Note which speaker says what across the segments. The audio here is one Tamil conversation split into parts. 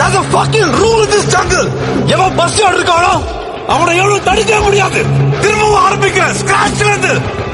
Speaker 1: There's a fucking rule in this jungle. எவன் பஸ் இருக்கானோ அவனை எவ்வளவு தடுக்க முடியாது திரும்பவும் ஆரம்பிக்கிறேன் ஸ்கிராச்ல இருந்து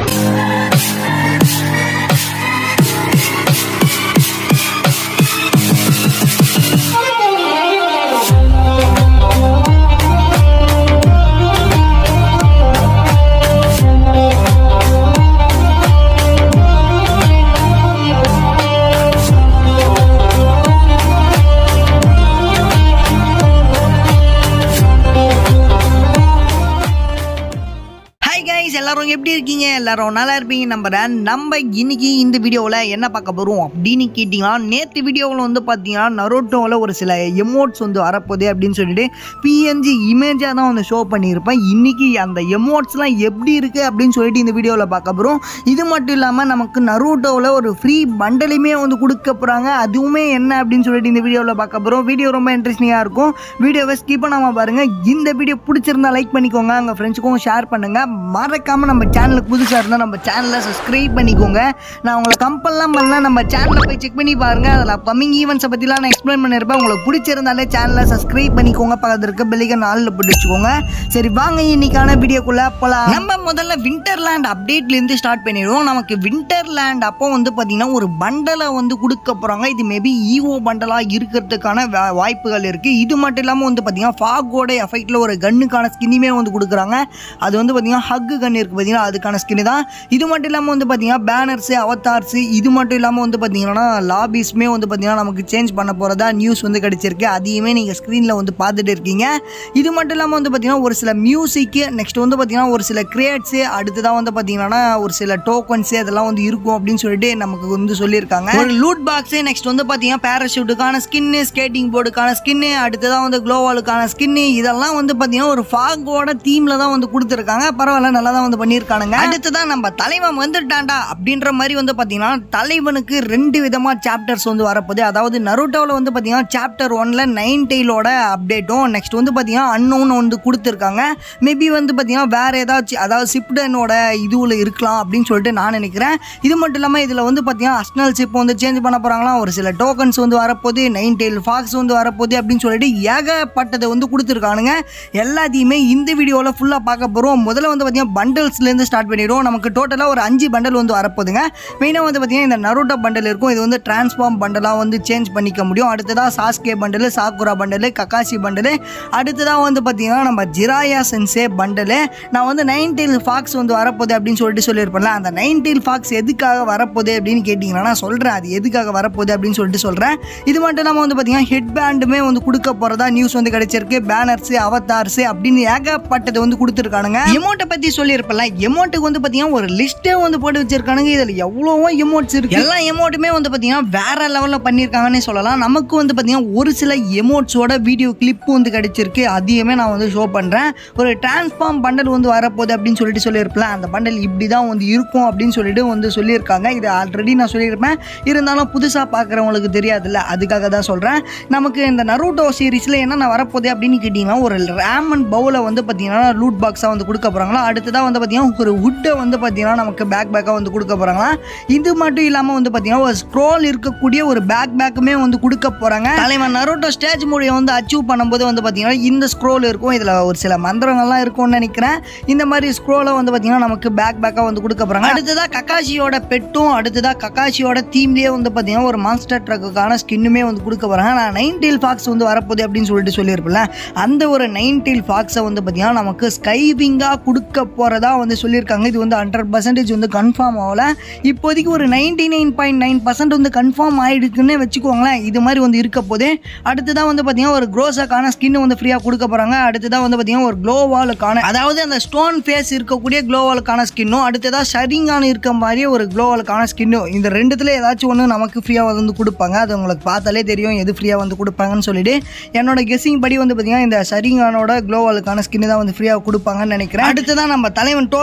Speaker 2: ஹாய் கைஸ் எல்லாரும் எப்படி இருக்கீங்க எல்லாரும் நல்லா இருப்பீங்க நம்புறேன் நம்ம இன்னைக்கு இந்த வீடியோவில் என்ன பார்க்க போகிறோம் அப்படின்னு கேட்டிங்கன்னா நேற்று வீடியோவில் வந்து பார்த்தீங்கன்னா நரோட்டோவில் ஒரு சில எமோட்ஸ் வந்து வரப்போகுது அப்படின்னு சொல்லிட்டு பிஎன்ஜி இமேஜாக தான் வந்து ஷோ பண்ணியிருப்பேன் இன்னைக்கு அந்த எமோட்ஸ்லாம் எப்படி இருக்குது அப்படின்னு சொல்லிட்டு இந்த வீடியோவில் பார்க்க போகிறோம் இது மட்டும் இல்லாமல் நமக்கு நரோட்டோவில் ஒரு ஃப்ரீ பண்டலுமே வந்து கொடுக்க போகிறாங்க அதுவுமே என்ன அப்படின்னு சொல்லிட்டு இந்த வீடியோவில் பார்க்க போகிறோம் வீடியோ ரொம்ப இன்ட்ரெஸ்டிங்காக இருக்கும் வீடியோவை ஸ்கிப் பண்ணாமல் பாருங்கள் இந்த வீடியோ பிடிச்சிருந்தா லைக் பண்ணிக்கோங்க உங்கள் ஃப்ரெண்ட்ஸுக்கும் ஷேர் பண்ணுங்கள் மறக்காமல் நம்ம சேனலுக்கு புதுசாக இருந்தால் நம்ம சேனலை சப்ஸ்கிரைப் பண்ணிக்கோங்க நான் உங்களை கம்பல்லாம் பண்ணல நம்ம சேனலில் போய் செக் பண்ணி பாருங்கள் அதில் கம்மிங் ஈவெண்ட்ஸை பற்றிலாம் நான் எக்ஸ்பிளைன் பண்ணியிருப்பேன் உங்களுக்கு பிடிச்சிருந்தாலே சேனலை சப்ஸ்கிரைப் பண்ணிக்கோங்க பக்கத்தில் இருக்க பெல்லிக்க நாளில் போட்டு வச்சுக்கோங்க சரி வாங்க இன்னைக்கான வீடியோக்குள்ளே போகலாம் நம்ம முதல்ல விண்டர்லேண்ட் அப்டேட்லேருந்து ஸ்டார்ட் பண்ணிடுவோம் நமக்கு விண்டர்லேண்ட் அப்போ வந்து பார்த்தீங்கன்னா ஒரு பண்டலை வந்து கொடுக்க போகிறாங்க இது மேபி ஈவோ பண்டலாக இருக்கிறதுக்கான வா- வாய்ப்புகள் இருக்குது இது மட்டும் இல்லாமல் வந்து பார்த்தீங்கன்னா ஃபாகோட எஃபெக்டில் ஒரு கன்னுக்கான ஸ்கின்னுமே வந்து கொடுக்குறாங்க அது வந்து பார்த்தீங்கன்னா ஹக்கு கன் இருக்குது பார்த்தீங்கன்னா அதுக்கான ஸ்கின் தான் இது மட்டும் இல்லாமல் வந்து பார்த்தீங்கன்னா பேனர்ஸு அவத்தார்ஸு இது மட்டும் இல்லாமல் வந்து பார்த்தீங்கன்னா லாபிஸ்மே வந்து பார்த்தீங்கன்னா நமக்கு சேஞ்ச் பண்ண போகிறதா நியூஸ் வந்து கிடைச்சிருக்கு அதையுமே நீங்கள் ஸ்க்ரீனில் வந்து பார்த்துட்டு இருக்கீங்க இது மட்டும் இல்லாமல் வந்து பார்த்தீங்கன்னா ஒரு சில மியூசிக்கு நெக்ஸ்ட் வந்து பார்த்தீங்கன்னா ஒரு சில கிரியேட்ஸு அடுத்ததான் வந்து பார்த்தீங்கன்னா ஒரு சில டோக்கன்ஸு அதெல்லாம் வந்து இருக்கும் அப்படின்னு சொல்லிட்டு நமக்கு வந்து சொல்லியிருக்காங்க ஒரு லூட் பாக்ஸு நெக்ஸ்ட் வந்து பார்த்தீங்கன்னா பேராஷூட்டுக்கான ஸ்கின்னு ஸ்கேட்டிங் போர்டுக்கான ஸ்கின்னு அடுத்ததான் வந்து க்ளோவாலுக்கான ஸ்கின்னு இதெல்லாம் வந்து பார்த்தீங்கன்னா ஒரு ஃபாகோட தீமில் தான் வந்து கொடுத்துருக்காங்க பரவாயில்ல நல்லா தான் வந்து பண்ணியிருக்கானுங்க அடுத்ததான் நம்ம தலைவன் வந்துட்டான்டா அப்படின்ற மாதிரி வந்து பார்த்தீங்கன்னா தலைவனுக்கு ரெண்டு விதமாக சாப்டர்ஸ் வந்து வரப்போகுது அதாவது நருட்டோவில் வந்து பார்த்தீங்கன்னா சாப்டர் ஒன்ல நைன் டெய்லோட அப்டேட்டும் நெக்ஸ்ட் வந்து பார்த்தீங்கன்னா அன்னோன் வந்து கொடுத்துருக்காங்க மேபி வந்து பார்த்தீங்கன்னா வேற ஏதாச்சும் அதாவது சிப்டனோட இதுவில் இருக்கலாம் அப்படின்னு சொல்லிட்டு நான் நினைக்கிறேன் இது மட்டும் இல்லாமல் இதில் வந்து பார்த்தீங்கன்னா அஸ்னல் சிப் வந்து சேஞ்ச் பண்ண போகிறாங்களாம் ஒரு சில டோக்கன்ஸ் வந்து வரப்போகுது நைன் டெய்ல் ஃபாக்ஸ் வந்து வரப்போகுது அப்படின்னு சொல்லிட்டு ஏகப்பட்டதை வந்து கொடுத்துருக்கானுங்க எல்லாத்தையுமே இந்த வீடியோவில் ஃபுல்லாக பார்க்க போகிறோம் முதல்ல வந்து பார்த்தீங்கன்னா பண்டல்ஸ்லேருந்து ஸ்டார்ட் பண்ணிடுவோம் நமக்கு டோட்டலாக ஒரு அஞ்சு பண்டல் வந்து வரப்போகுதுங்க மெயினாக வந்து பார்த்தீங்கன்னா இந்த நருட்டோ பண்டல் இருக்கும் இது வந்து டிரான்ஸ்ஃபார்ம் பண்டலாக வந்து சேஞ்ச் பண்ணிக்க முடியும் அடுத்ததாக Sasuke bundle Sakura bundle Kakashi bundle அடுத்ததாக வந்து பார்த்தீங்கன்னா நம்ம ஜிராயா சென்சே பண்டலு நான் வந்து நைன் டெயில் ஃபாக்ஸ் வந்து வரப்போகுது அப்படின்னு சொல்லிட்டு சொல்லியிருப்பேன்ல அந்த நைன் டெயில் ஃபாக்ஸ் எதுக்காக வரப்போகுது அப்படின்னு கேட்டிங்கன்னா நான் சொல்கிறேன் அது எதுக்காக வரப்போகுது அப்படின்னு சொல்லிட்டு சொல்கிறேன் இது மட்டும் இல்லாமல் வந்து பார்த்தீங்கன்னா ஹெட் பேண்டுமே வந்து கொடுக்க போகிறதா நியூஸ் வந்து கிடைச்சிருக்கு பேனர்ஸு அவத்தார்ஸு அப்படின்னு ஏகப்பட்டது வந்து கொடுத்துருக்கானுங்க எமௌண்ட்டை பற்றி சொல்லியிருப்பேன்ல எமௌண்ட்டுக்கு வந்து பார்த்தீங்கன்னா ஒரு லிஸ்ட்டே வந்து போட்டு வச்சிருக்கானுங்க இதில் எவ்வளவோ எமௌண்ட்ஸ் இருக்கு எல்லா எமௌண்ட்டுமே வந்து பார்த்தீங்கன்னா வேற லெவலில் பண்ணியிருக்காங்கன்னே சொல்லலாம் நமக்கு வந்து பார்த்தீங்கன்னா ஒரு சில எமௌண்ட்ஸோட வீடியோ கிளிப் வந்து கிடைச்சிருக்கு அதையுமே நான் வந்து ஷோ பண்ணுறேன் ஒரு டிரான்ஸ்ஃபார்ம் பண்டல் வந்து வரப்போகுது அப்படின்னு சொல்லிட்டு சொல்லியிருப்பேன் அந்த பண்டல் இப்படி தான் வந்து இருக்கும் அப்படின்னு சொல்லிட்டு வந்து சொல்லியிருக்காங்க இது ஆல்ரெடி நான் சொல்லியிருப்பேன் இருந்தாலும் புதுசாக பார்க்குறவங்களுக்கு தெரியாதுல்ல அதுக்காக தான் சொல்கிறேன் நமக்கு இந்த நருட்டோ சீரிஸில் என்னென்ன வரப்போகுது அப்படின்னு கேட்டிங்கன்னா ஒரு ரேமன் பவுலை வந்து பார்த்தீங்கன்னா லூட் பாக்ஸாக வந்து கொடுக்க போகிறாங்களா அடுத்ததாக வந்து பார்த்தீங்கன்னா ஒரு வுட்டை வந்து பார்த்தீங்கன்னா நமக்கு பேக் பேக்காக வந்து கொடுக்க போகிறாங்களா இது மட்டும் இல்லாமல் வந்து பார்த்தீங்கன்னா ஒரு ஸ்க்ரோல் இருக்கக்கூடிய ஒரு பேக் பேக்குமே வந்து கொடுக்க போகிறாங்க தலைவன் நரோட்டோ ஸ்டேஜ் மூலியை வந்து அச்சீவ் பண்ணும்போது வந்து பார்த்தீங்கன்னா இந்த ஸ்க்ரோல் இருக்கும் இதில் ஒரு சில மந்திரங்கள்லாம் இருக்கும்னு நினைக்கிறேன் இந்த மாதிரி ஸ்க்ரோலை வந்து பார்த்தீங்கன்னா நமக்கு பேக் பேக்காக வந்து கொடுக்க போகிறாங்க அடுத்ததாக கக்காஷியோட பெட்டும் அடுத்ததாக கக்காஷியோட தீம்லேயே வந்து பார்த்தீங்கன்னா ஒரு மான்ஸ்டர் ட்ரக்குக்கான ஸ்கின்னுமே வந்து கொடுக்க போகிறாங்க நான் நைன் டெயில் ஃபாக்ஸ் வந்து வரப்போகுது அப்படின்னு சொல்லிட்டு சொல்லியிருப்பேன்ல அந்த ஒரு நைன் டெயில் ஃபாக்ஸை வந்து பார்த்தீங்கன்னா நமக்கு ஸ்கைவிங்காக கொடுக்க போகிறதா வந்து சொல்லியிருக்காங்க இது வந்து ஹண்ட்ரட் பர்சன்டேஜ் வந்து கன்ஃபார்ம் ஆகல இப்போதைக்கு ஒரு ninety nine point nine percent வந்து கன்ஃபார்ம் ஆகிடுக்குன்னு வச்சுக்கோங்களேன் இது மாதிரி வந்து இருக்க போது அடுத்ததாக வந்து பார்த்தீங்கன்னா ஒரு க்ரோஸாக்கான ஸ்கின் வந்து ஃப்ரீயாக கொடுக்க போகிறாங்க அடுத்ததாக வந்து பார்த்தீங்கன்னா ஒரு க்ளோவாலுக்கான அதாவது அந்த ஸ்டோன் ஃபேஸ் இருக்கக்கூடிய க்ளோவாலுக்கான ஸ்கின்னும் அடுத்ததாக ஷரிங்கான இருக்க மாதிரி ஒரு க்ளோவாலுக்கான ஸ்கின்னும் இந்த ரெண்டுத்துல ஏதாச்சும் ஒன்று நமக்கு ஃப்ரீயாக வந்து கொடுப்பாங்க அது உங்களுக்கு பார்த்தாலே தெரியும் எது ஃப்ரீயாக வந்து கொடுப்பாங்கன்னு சொல்லிட்டு என்னோட கெஸ்ஸிங் படி வந்து பார்த்தீங்கன்னா இந்த ஷரிங்கானோட க்ளோவாலுக்கான ஸ்கின் தான் வந்து ஃப்ரீயாக கொடுப்பாங்கன்னு நினைக்கிறேன் அடுத்ததான் நம்ம தலைவன் டோபி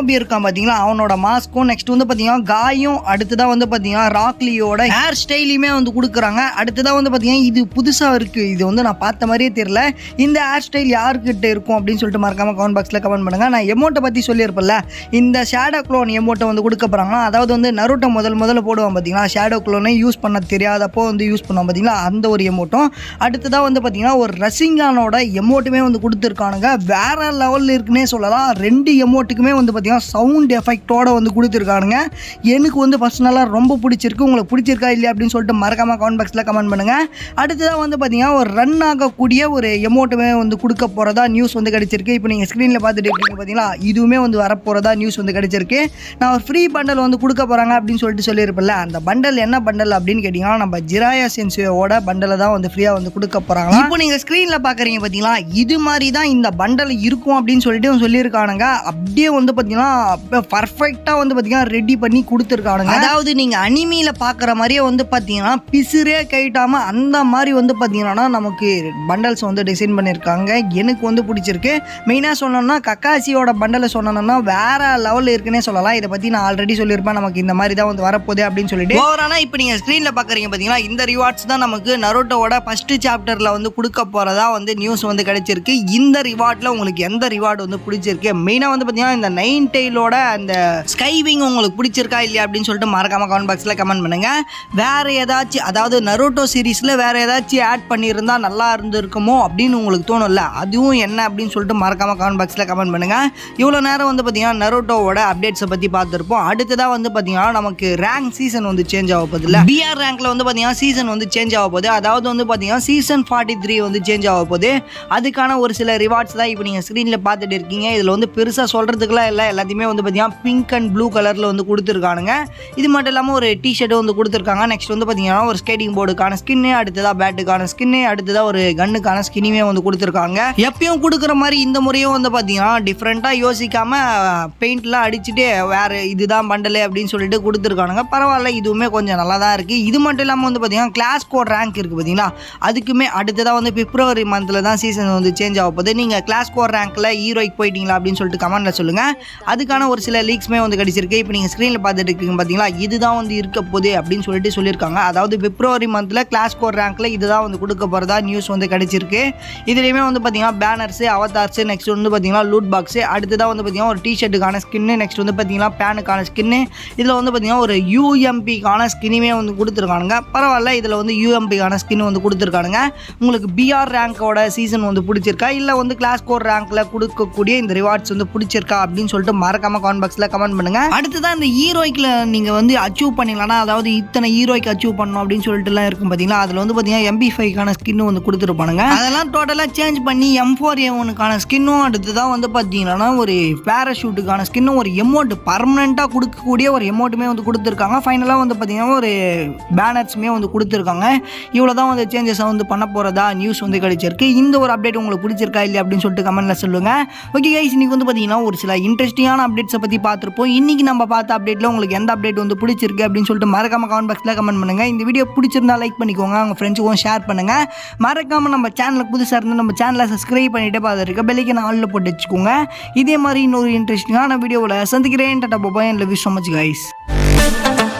Speaker 2: ஷினோபி இருக்கான் பார்த்தீங்களா அவனோட மாஸ்க்கும் நெக்ஸ்ட் வந்து பார்த்தீங்கன்னா காயும் அடுத்ததாக வந்து பார்த்தீங்கன்னா ராக்லியோட ஹேர் ஸ்டைலையுமே வந்து கொடுக்குறாங்க அடுத்ததாக வந்து பார்த்தீங்கன்னா இது புதுசாக இருக்குது இது வந்து நான் பார்த்த மாதிரியே தெரியல இந்த ஹேர் ஸ்டைல் யாருக்கிட்ட இருக்கும் அப்படின்னு சொல்லிட்டு மறக்காம கமெண்ட் பாக்ஸில் கமெண்ட் பண்ணுங்க நான் எமௌண்ட்டை பற்றி சொல்லியிருப்பேன்ல இந்த ஷேடோ க்ளோன் எமௌண்ட்டை வந்து கொடுக்க போகிறாங்களா அதாவது வந்து நருட்டை முதல் முதல்ல போடுவான் பார்த்தீங்களா ஷேடோ க்ளோனை யூஸ் பண்ண தெரியாதப்போ வந்து யூஸ் பண்ணுவான் பார்த்தீங்களா அந்த ஒரு எமௌண்ட்டும் அடுத்ததாக வந்து பார்த்தீங்கன்னா ஒரு ரசிங்கானோட எமௌண்ட்டுமே வந்து கொடுத்துருக்கானுங்க வேற லெவலில் இருக்குன்னே சொல்லலாம் ரெண்டு எமௌண்ட்டுக்குமே வந்து பார்த்தீங்கன்னா சவுண்ட் எஃபெக்டோட வந்து கொடுத்துருக்கானுங்க எனக்கு வந்து பர்சனலாக ரொம்ப பிடிச்சிருக்கு உங்களுக்கு பிடிச்சிருக்கா இல்லையா அப்படின்னு சொல்லிட்டு மறக்காம கமெண்ட் பாக்ஸில் கமெண்ட் பண்ணுங்க அடுத்ததாக வந்து பார்த்தீங்கன்னா ஒரு ரன் ஆகக்கூடிய ஒரு எமௌண்ட்டுமே வந்து கொடுக்க போகிறதா நியூஸ் வந்து கிடைச்சிருக்கு இப்போ நீங்கள் ஸ்க்ரீனில் பார்த்துட்டு இருக்கீங்க பார்த்தீங்களா இதுவுமே வந்து வரப்போகிறதா நியூஸ் வந்து கிடைச்சிருக்கு நான் ஒரு ஃப்ரீ பண்டல் வந்து கொடுக்க போகிறாங்க அப்படின்னு சொல்லிட்டு சொல்லியிருப்பேன்ல அந்த பண்டல் என்ன பண்டல் அப்படின்னு கேட்டிங்கன்னா நம்ம ஜிராயா சென்சியோட பண்டலை தான் வந்து ஃப்ரீயாக வந்து கொடுக்க போகிறாங்க இப்போ நீங்கள் ஸ்க்ரீனில் பார்க்குறீங்க பார்த்தீங்களா இது மாதிரி தான் இந்த பண்டல் இருக்கும் அப்படின்னு சொல்லிட்டு சொல்லியிருக்கானுங்க அப்படியே வந்து பார்த்தீங்கன்னா பர்ஃபெக்டாக வந்து பார்த்தீங்கன்னா ரெடி பண்ணி கொடுத்துருக்கானுங்க அதாவது நீங்கள் அனிமியில் பார்க்குற மாதிரியே வந்து பார்த்தீங்கன்னா பிசுரே கைட்டாமல் அந்த மாதிரி வந்து பார்த்தீங்கன்னா நமக்கு பண்டல்ஸ் வந்து டிசைன் பண்ணியிருக்காங்க எனக்கு வந்து பிடிச்சிருக்கு மெயினாக சொல்லணும்னா கக்காசியோட பண்டலை சொன்னோம்னா வேற லெவலில் இருக்குன்னே சொல்லலாம் இதை பற்றி நான் ஆல்ரெடி சொல்லியிருப்பேன் நமக்கு இந்த மாதிரி தான் வந்து வரப்போகுது அப்படின்னு சொல்லிட்டு ஓவரானா இப்போ நீங்கள் ஸ்க்ரீனில் பார்க்குறீங்க பார்த்தீங்களா இந்த ரிவார்ட்ஸ் தான் நமக்கு நரோட்டோட ஃபர்ஸ்ட் சாப்டரில் வந்து கொடுக்க போகிறதா வந்து நியூஸ் வந்து கிடைச்சிருக்கு இந்த ரிவார்டில் உங்களுக்கு எந்த ரிவார்டு வந்து பிடிச்சிருக்கு மெயினாக வந்து பார்த்தீங்கன்னா இந்த நைன் டெய்லோட அந்த ஸ்கைவிங் உங்களுக்கு பிடிச்சிருக்கா இல்லையா அப்படின்னு சொல்லிட்டு மறக்காம கமெண்ட் பாக்ஸில் கமெண்ட் பண்ணுங்க வேற ஏதாச்சும் அதாவது நரோட்டோ சீரீஸில் வேற ஏதாச்சும் ஆட் பண்ணியிருந்தா நல்லா இருந்திருக்குமோ அப்படின்னு உங்களுக்கு தோணும்ல அதுவும் என்ன அப்படின்னு சொல்லிட்டு மறக்காம கமெண்ட் பாக்ஸில் கமெண்ட் பண்ணுங்க இவ்வளோ நேரம் வந்து பார்த்தீங்கன்னா நரோட்டோவோட அப்டேட்ஸை பற்றி பார்த்துருப்போம் அடுத்ததாக வந்து பார்த்தீங்கன்னா நமக்கு ரேங்க் சீசன் வந்து சேஞ்ச் ஆக போகுது இல்லை பிஆர் ரேங்க்ல வந்து பார்த்தீங்கன்னா சீசன் வந்து சேஞ்ச் ஆக போகுது அதாவது வந்து பார்த்தீங்கன்னா சீசன் ஃபார்ட்டி த்ரீ வந்து சேஞ்ச் ஆக போகுது அதுக்கான ஒரு சில ரிவார்ட்ஸ் தான் இப்போ நீங்கள் ஸ்க்ரீனில் பார்த்துட்டு இருக்கீங்க இதில் வந்து பெருசாக சொல்கிறதுக்குலாம் இல்லை எல்லாத்தையுமே வந்து பார்த்தீங்கன்னா பிங்க் அண்ட் ப்ளூ கலரில் வந்து கொடுத்துருக்கானுங்க இது மட்டும் இல்லாமல் ஒரு டிஷர்ட் வந்து கொடுத்துருக்காங்க நெக்ஸ்ட் வந்து பார்த்தீங்கன்னா ஒரு ஸ்கேட்டிங் போர்டுக்கான ஸ்கின்னு அடுத்ததாக பேட்டுக்கான ஸ்கின்னு அடுத்ததாக ஒரு கன்னுக்கான ஸ்கின்னுமே வந்து கொடுத்துருக்காங்க எப்பயும் கொடுக்குற மாதிரி இந்த முறையும் வந்து பார்த்தீங்கன்னா டிஃப்ரெண்ட்டாக யோசிக்காமல் பெயிண்ட்லாம் அடிச்சுட்டு வேறு இதுதான் பண்டலு அப்படின்னு சொல்லிட்டு கொடுத்துருக்கானுங்க பரவாயில்ல இதுவுமே கொஞ்சம் நல்லா தான் இருக்குது இது மட்டும் இல்லாமல் வந்து பார்த்தீங்கன்னா கிளாஸ் கோட் ரேங்க் இருக்குது பார்த்தீங்களா அதுக்குமே அடுத்ததாக வந்து பிப்ரவரி மந்தில் தான் சீசன் வந்து சேஞ்ச் ஆக போகுது நீங்கள் கிளாஸ் கோட் ரேங்க்கில் ஹீரோய்க்கு போயிட்டீங்களா அப்படின்னு சொல்லிட்டு கமெண்ட்டில் சொல்லுங்கள் அதுக்கான ஒரு சில லீக்ஸ்மே வந்து கிடைச்சிருக்கு இப்போ நீங்கள் ஸ்க்ரீனில் பார்த்துட்டு இருக்கீங்க பார்த்தீங்களா இதுதான் வந்து இருக்க போகுது அப்படின்னு சொல்லிட்டு சொல்லியிருக்காங்க அதாவது பிப்ரவரி மந்தில் கிளாஸ் கோட் ரேங்க்கில் இதுதான் வந்து கொடுக்க போகிறதா நியூஸ் வந்து கிடைச்சிருக்கு இதுலேயுமே வந்து பார்த்தீங்கன்னா பேனர்ஸு அவதார்ஸு நெக்ஸ்ட் வந்து பார்த்தீங்கன்னா லூட் பாக்ஸு அடுத்ததாக வந்து பார்த்தீங்கன்னா ஒரு டிஷர்ட்டுக்கான ஸ்கின்னு நெக்ஸ்ட் வந்து பார்த்தீங்கன்னா பேனுக்கான ஸ்கின்னு இதில் வந்து பார்த்தீங்கன்னா ஒரு யூஎம்பிக்கான ஸ்கின்னுமே வந்து கொடுத்துருக்கானுங்க பரவாயில்ல இதில் வந்து யூஎம்பிக்கான ஸ்கின் வந்து கொடுத்துருக்கானுங்க உங்களுக்கு பிஆர் ரேங்கோட சீசன் வந்து பிடிச்சிருக்கா இல்லை வந்து கிளாஸ் கோர் ரேங்க்கில் கொடுக்கக்கூடிய இந்த ரிவார்ட்ஸ் வந்து பிடிச்சிருக்கா அப்படின்னு சொல்லிட்டு மறக்காம கமெண்ட் பாக்ஸில் கமெண்ட் பண்ணுங்க அடுத்ததான் இந்த ஹீரோய்க்கில் நீங்கள் வந்து அச்சீவ் பண்ணிங்களா அதாவது இத்தனை ஹீரோய்க்கு அச்சீவ் பண்ணணும் அப்படின்னு சொல்லிட்டுலாம் இருக்கும் பார்த்தீங்களா அதில் வந்து பார்த்தீங்கன்னா எம்பி ஃபைவ்க்கான ஸ்கின்னு வந்து கொடுத்துருப்பானுங்க அதெல்லாம் டோட்டலாக சேஞ்ச் பண்ணி எம் ஃபோர் எவனுக்கான ஸ்கின்னும் அடுத்து தான் வந்து பார்த்தீங்கன்னா ஒரு பேராஷூட்டுக்கான ஸ்கின்னும் ஒரு எமௌண்ட் பர்மனெண்ட்டாக கொடுக்கக்கூடிய ஒரு எமௌண்ட்டுமே வந்து கொடுத்துருக்காங்க ஃபைனலாக வந்து பார்த்தீங்கன்னா ஒரு பேனர்ஸுமே வந்து கொடுத்துருக்காங்க இவ்வளோ தான் வந்து சேஞ்சஸ் வந்து பண்ண போகிறதா நியூஸ் வந்து கிடைச்சிருக்கு இந்த ஒரு அப்டேட் உங்களுக்கு பிடிச்சிருக்கா இல்லையா அப்படின்னு சொல்லிட்டு கமெண்ட்டில் சொல்லுங்கள் ஓகே கைஸ் இன்னைக்கு வந்து பார்த்தீங்கன்னா ஒரு சில இன்ட்ரெஸ்டிங்கான அப்டேட்ஸை பற்றி பார்த்துருப்போம் இன்னைக்கு நம்ம பார்த்த அப்டேட்டில் உங்களுக்கு எந்த அப்டேட் வந்து பிடிச்சிருக்கு அப்படின்னு சொல்லிட்டு மறக்காம கமெண்ட் பாக்ஸில் கமெண்ட் பண்ணுங்கள் இந்த வீடியோ பிடிச்சிருந்தா லைக் பண்ணிக்கோங்க உங்கள் ஃப்ரெண்ட்ஸுக்கும் ஷேர் பண்ணுங்கள் மறக்காமல் நம்ம சேனலுக்கு புதுசாக இருந்தால் நம்ம சேனலை சப்ஸ்கிரைப் பண்ணிட்டு பார்த்துருக்க பெல்லைக்கு நாளில் போட்டு வச்சுக்கோங்க இதே மாதிரி இன்னொரு இன்ட்ரெஸ்டிங்கான வீடியோவில் சந்திக்கிறேன் tata bye bye love you so much guys